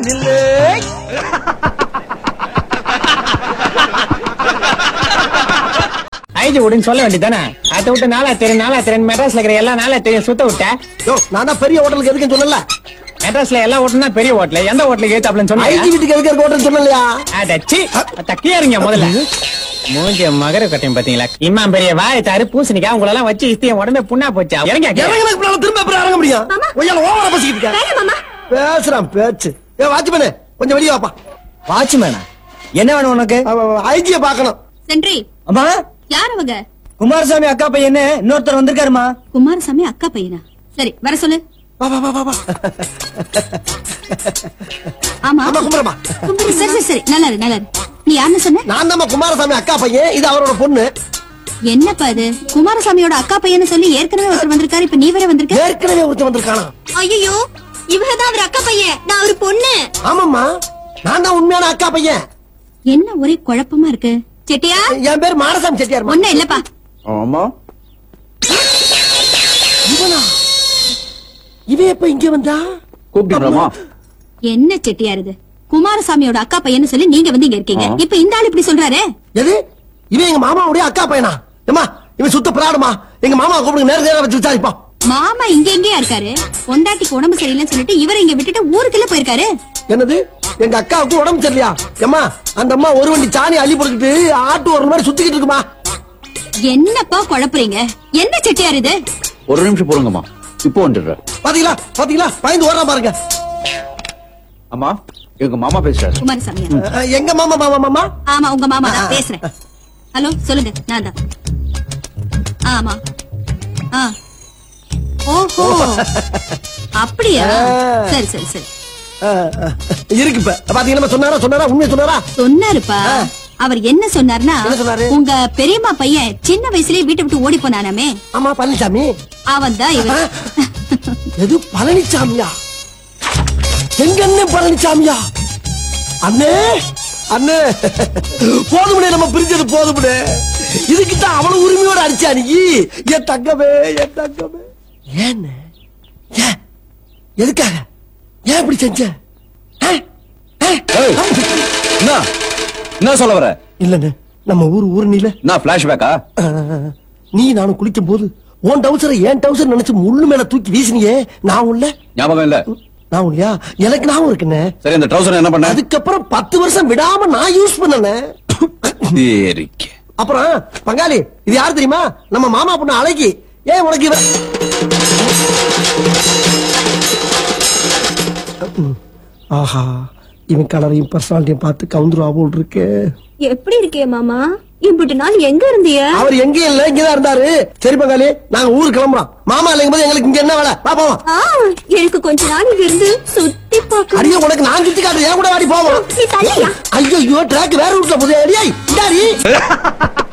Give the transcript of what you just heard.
நில்லு ஐஜி விடுன்னு சொல்ல வேண்டியதானே அதை விட்டு நாளா தெரியும் நாளா தெரியும் மெட்ராஸ்ல இருக்கிற எல்லா நாளா தெரியும் சுத்த விட்ட யோ நான் தான் பெரிய ஹோட்டலுக்கு எதுக்குன்னு சொன்னல மெட்ராஸ்ல எல்லா ஹோட்டலும் தான் பெரிய ஹோட்டல் எந்த ஹோட்டலுக்கு ஏத்தாப்லன்னு ஐடி சொன்னீங்க வீட்டுக்கு எதுக்கு இருக்க ஹோட்டல் சொன்னலையா அடச்சி தக்கியா இருங்க முதல்ல மூஞ்சிய மகர கட்டையும் பாத்தீங்களா இம்மா பெரிய வாய் தாரு பூசணிக்கா உங்களை எல்லாம் வச்சு இஸ்தியம் உடம்பே புண்ணா போச்சு இறங்க இறங்கினதுக்கு பின்னால திரும்ப எப்படி இறங்க முடியும் ஒய்யால ஓவரா பேசிக்கிட்டு இருக்க பேசுறான் பேச்சு ஏ வாட்ச்மேனே கொஞ்சம் வெளியே வாப்பா வாட்ச்மேனா என்ன வேணும் உனக்கு ஐஜிய பாக்கணும் சென்றி அம்மா யார் அவங்க குமாரசாமி அக்கா பையன் இன்னொருத்தர் வந்திருக்காருமா குமாரசாமி அக்கா பையனா சரி வர சொல்லு வா வா வா வா வா ஆமா ஆமா குமரமா சரி சரி சரி நல்லா இரு நல்லா இரு நீ யாருன்னு சொன்ன நான் தான் குமாரசாமி அக்கா பையன் இது அவரோட பொண்ணு என்னப்பா இது குமாரசாமியோட அக்கா பையன்னு சொல்லி ஏற்கனவே ஒருத்தர் வந்திருக்காரு இப்ப நீ வேற வந்திருக்க ஏற்கனவே ஒருத்தன் வந்திருக்கானா ஐயோ இவங்கதான் அவர் அக்கா பையன் நான் அவர் பொண்ணு ஆமாம்மா நான் தான் உண்மையான அக்கா பையன் என்ன ஒரே குழப்பமா இருக்கு செட்டியா என் பேர் மாரசாமி செட்டியார் ஒண்ணு இல்லப்பா ஆமா இவனா இவன் எப்ப இங்க வந்தா கூப்பிட்டுமா என்ன செட்டியார் இது குமாரசாமியோட அக்கா பையன்னு சொல்லி நீங்க வந்து இங்க இருக்கீங்க இப்ப இந்த ஆள் இப்படி சொல்றாரு எது இவன் எங்க மாமாவுடைய அக்கா பையனா ஏமா இவன் சுத்த பிராடுமா எங்க மாமா கூப்பிடுங்க நேரம் நேரம் வச்சு விசாரிப்போம் மாமா இங்க எங்கேயா இருக்காரு பொண்டாட்டிக்கு உடம்பு சரியில்லைன்னு சொல்லிட்டு இவரை இங்க விட்டுட்டு ஊருக்குள்ள போயிருக்காரு என்னது எங்க அக்காவுக்கு உடம்பு சரியில்லையா ஏமா அந்த அம்மா ஒரு வண்டி சாணி அள்ளி போட்டுக்கிட்டு ஆட்டு ஒரு மாதிரி சுத்திக்கிட்டு இருக்குமா என்னப்பா குழப்புறீங்க என்ன செட்டியார் இது ஒரு நிமிஷம் பொறுங்கம்மா இப்போ வந்துடுறேன் பாத்தீங்களா பாத்தீங்களா பயந்து ஓடுறான் பாருங்க அம்மா எங்க மாமா பேசுறாரு குமாரசாமி அஹ், எங்க மாமா மாமா மாமா ஆமா உங்க மாமா தான் பேசுறேன் ஹலோ சொல்லுங்க நான் தான் ஆமா ஆ ஓஹோ அப்படியா சரி சரி சரி அஹ், அஹ், இருக்கு இப்ப பாத்தீங்களா சொன்னாரா சொன்னாரா உண்மையை சொன்னாரா சொன்னாருப்பா அவர் என்ன சொன்னார்னா என்ன சொன்னாரு? உங்க பெரியம்மா பையன் சின்ன வயசுலயே வீட்டை விட்டு ஓடி போனானாமே ஆமா பழனிசாமி அவன் தான் இவர் எது பழனிசாமியா எங்க அண்ணன் பழனிசாமியா அண்ணே அண்ணே போதுமுடே நம்ம பிரிஞ்சது போதுமுடே இதுக்குத்தான் அவ்வளவு உரிமையோட அடிச்சா நீ என் தங்கமே என் தங்கமே ஏன் ஏன் எதுக்காக ஏன் இப்படி செஞ்ச ஆ? ஆ? ஏய். என்ன என்ன சொல்ல வர இல்லண்ணே நம்ம ஊர் ஊர் நீல நான் பிளாஷ்பேக்கா நீ நானும் குளிக்கும் போது உன் டவுசரை என் டவுசர் நினைச்சு முள்ளு மேல தூக்கி வீசினியே நான் உள்ள ஞாபகம் இல்ல நான் இல்லையா எனக்கு ஞாபகம் இருக்குண்ணே சரி அந்த ட்ரௌசர் என்ன பண்ண அதுக்கப்புறம் பத்து வருஷம் விடாம நான் யூஸ் பண்ணனே சரிக்கு அப்புறம் பங்காளி இது யார் தெரியுமா நம்ம மாமா பொண்ணு அழகி ஏன் உனக்கு இவ ஆஹா இவன் கலரையும் பர்சனாலிட்டியும் பார்த்து கவுந்துருவா போல் இருக்கு எப்படி இருக்கே மாமா இப்படி நாள் எங்க இருந்திய அவர் எங்கேயும் இல்ல இங்கதான் இருந்தாரு சரி பங்காளி நாங்க ஊருக்கு கிளம்புறோம் மாமா இல்லைங்கும் போது எங்களுக்கு இங்க என்ன வேலை வா போவோம் ஆ, எனக்கு கொஞ்ச நாள் இங்க இருந்து சுத்தி பார்க்க அடியே உனக்கு நான் சுத்தி காட்டுறேன் என் கூட வாடி போவோம் நீ தள்ளியா ஐயோ ட்ராக் வேற ரூட்ல போகுது அடியே இந்தாடி